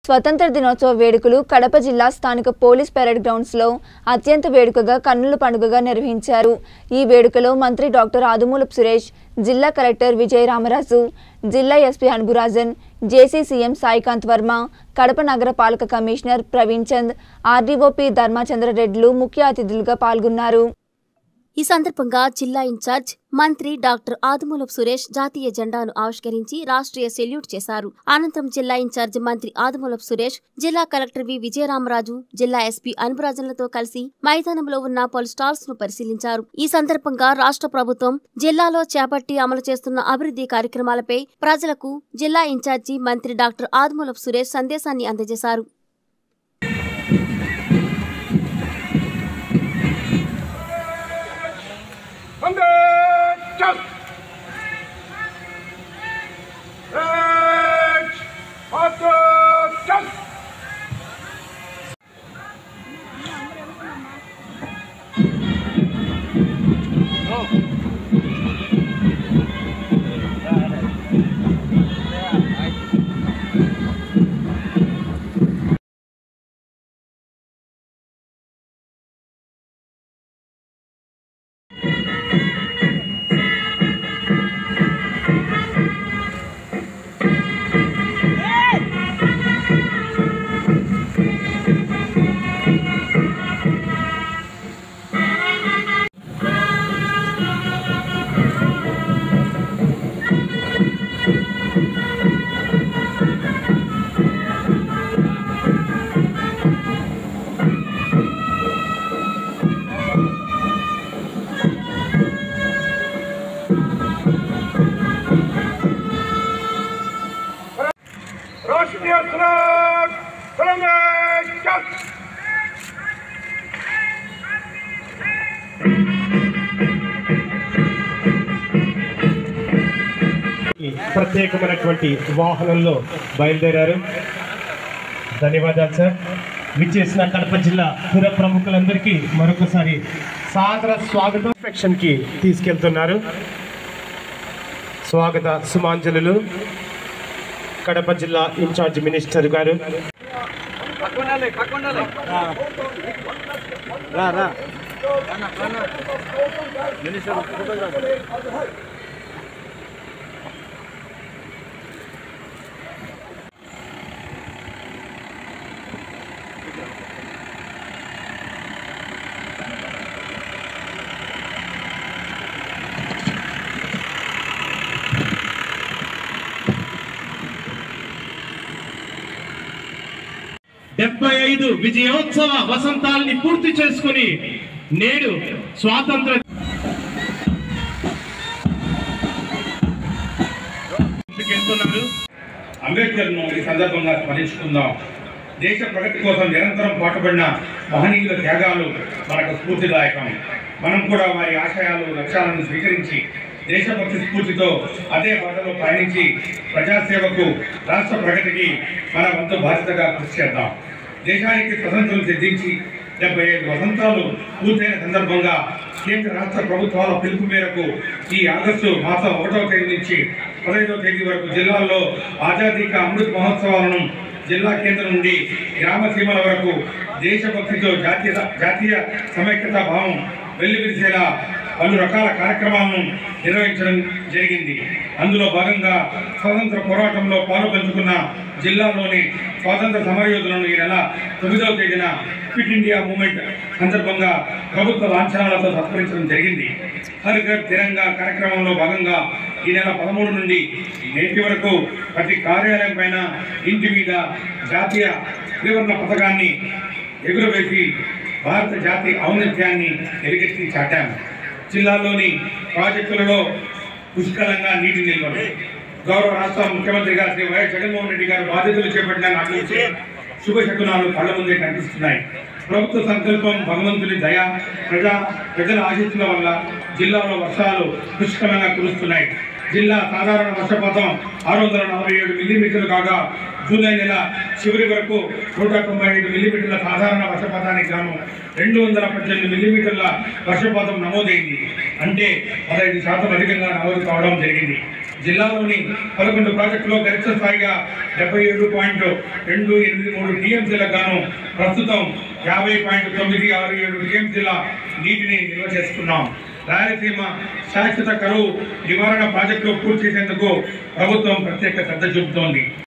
స్వతంత్ర దినోత్సవ వేడుకలు కడప జిల్లా స్థానిక పోలీస్ పెరేడ్ గ్రౌండ్స్లో అత్యంత వేడుకగా కన్నుల పండుగగా నిర్వహించారు ఈ వేడుకలో మంత్రి డాక్టర్ ఆదుమూలపు సురేష్ జిల్లా కలెక్టర్ విజయ రామరాజు జిల్లా ఎస్పీ హన్బురాజన్ జేసీ సీఎం సాయికాంత్ వర్మ కడప నగర పాలక కమిషనర్ ప్రవీణ్ చంద్ ఆర్డీఓపీ ధర్మాచంద్ర రెడ్డిలు ముఖ్య అతిథులుగా పాల్గొన్నారు ఈ సందర్భంగా జిల్లా ఇన్ఛార్జ్ మంత్రి డాక్టర్ ఆదిమూలపు సురేష్ జాతీయ జెండాను ఆవిష్కరించి రాష్ట్రీయ సెల్యూట్ చేశారు అనంతరం జిల్లా ఇన్ఛార్జ్ మంత్రి ఆదిమూలపు సురేష్ జిల్లా కలెక్టర్ వి విజయరామరాజు జిల్లా ఎస్పీ అనురాజన్లతో కలిసి మైదానంలో ఉన్న పలు స్టాల్స్ ను పరిశీలించారు ఈ సందర్భంగా రాష్ట్ర ప్రభుత్వం జిల్లాలో చేపట్టి అమలు చేస్తున్న అభివృద్ధి కార్యక్రమాలపై ప్రజలకు జిల్లా ఇన్ఛార్జి మంత్రి డాక్టర్ ఆదిమూలపు సురేష్ సందేశాన్ని అందజేశారు వందే చల్ రేచ్ ఆటో చల్ రాష్ట్రీయ స్లాట్ వందే చల్ ఈ ప్రత్యేకమైనటువంటి వాహనంలో బయలుదేరారు ధన్యవాదాలు సార్ విచ్చేసిన కడప జిల్లా పుర ప్రముఖులందరికీ మరొకసారి సాదర స్వాగతం సెక్షన్ కి తీసుకెళ్తున్నారు స్వాగత సుమాంజలు కడప జిల్లా ఇన్ఛార్జ్ మినిస్టర్ గారు డెబ్బై ఐదు విజయోత్సవ వసంతాల్ని పూర్తి చేసుకుని నేడు స్వాతంత్ర వెళ్తున్నారు అంబేద్కర్ను ఈ సందర్భంగా స్మరించుకుందాం దేశ ప్రగతి కోసం నిరంతరం పాటుపడిన మహనీయుల త్యాగాలు మనకు స్ఫూర్తిదాయకం మనం కూడా వారి ఆశయాలు లక్ష్యాలను స్వీకరించి దేశభక్తి స్ఫూర్తితో అదే బాటలో పయనించి ప్రజాసేవకు రాష్ట్ర ప్రగతికి మన వంతు బాధ్యతగా కృషి చేద్దాం దేశానికి స్వతంత్రం సిద్ధించి డెబ్బై ఐదు వసంతాలు పూర్తయిన సందర్భంగా కేంద్ర రాష్ట్ర ప్రభుత్వాల పిలుపు మేరకు ఈ ఆగస్టు మాసం ఒకటవ తేదీ నుంచి పదహైదవ తేదీ వరకు జిల్లాల్లో ఆజాదీ కా అమృత్ మహోత్సవాలను జిల్లా కేంద్రం నుండి గ్రామ సీమల వరకు దేశభక్తితో జాతీయ జాతీయ సమైక్యతా భావం వెల్లివిరిసేలా పలు రకాల కార్యక్రమాలను నిర్వహించడం జరిగింది అందులో భాగంగా స్వాతంత్ర పోరాటంలో పాలు పంచుకున్న జిల్లాలోని స్వాతంత్ర సమరయోధులను ఈ నెల తొమ్మిదవ తేదీన ఫిట్ ఇండియా మూమెంట్ సందర్భంగా ప్రభుత్వ లాంఛనాలతో సత్కరించడం జరిగింది హర్ ఘర్ తిరంగా కార్యక్రమంలో భాగంగా ఈ నెల పదమూడు నుండి నేటి వరకు ప్రతి కార్యాలయం పైన ఇంటి మీద జాతీయ త్రివర్ణ పథకాన్ని ఎగురవేసి భారత జాతి ఔన్నత్యాన్ని ఎలుగెత్తి చాటాము జిల్లాలోని ప్రాజెక్టులలో పుష్కలంగా నీటి నిల్వలు గౌరవ రాష్ట్ర ముఖ్యమంత్రిగా శ్రీ వైఎస్ జగన్మోహన్ రెడ్డి గారు బాధ్యతలు చేపట్టిన నాటి నుంచి శుభ శకునాలు కళ్ళ ముందే కనిపిస్తున్నాయి ప్రభుత్వ సంకల్పం భగవంతుని దయ ప్రజా ప్రజల ఆశీస్సుల వల్ల జిల్లాలో వర్షాలు పుష్కలంగా కురుస్తున్నాయి జిల్లా సాధారణ వర్షపాతం ఆరు వందల నలభై ఏడు మిల్లీమీటర్లు కాగా జూలై నెల చివరి వరకు నూట తొంభై ఐదు మిల్లీమీటర్ల సాధారణ వర్షపాతానికి గాను రెండు వందల పద్దెనిమిది మిల్లీమీటర్ల వర్షపాతం నమోదైంది అంటే పదహైదు శాతం అధికంగా నమోదు కావడం జరిగింది జిల్లాలోని పదకొండు ప్రాజెక్టులో గరిష్ట స్థాయిగా డెబ్బై ఏడు పాయింట్ రెండు ఎనిమిది మూడు టీఎంసీలకు గాను ప్రస్తుతం యాభై పాయింట్ తొమ్మిది ఆరు ఏడు టీఎంసీల నీటిని నిల్వ చేసుకున్నాం రాయలసీమ శాశ్వత కరువు నివారణ ప్రాజెక్టులు పూర్తి చేసేందుకు ప్రభుత్వం ప్రత్యేక శ్రద్ధ చూపుతోంది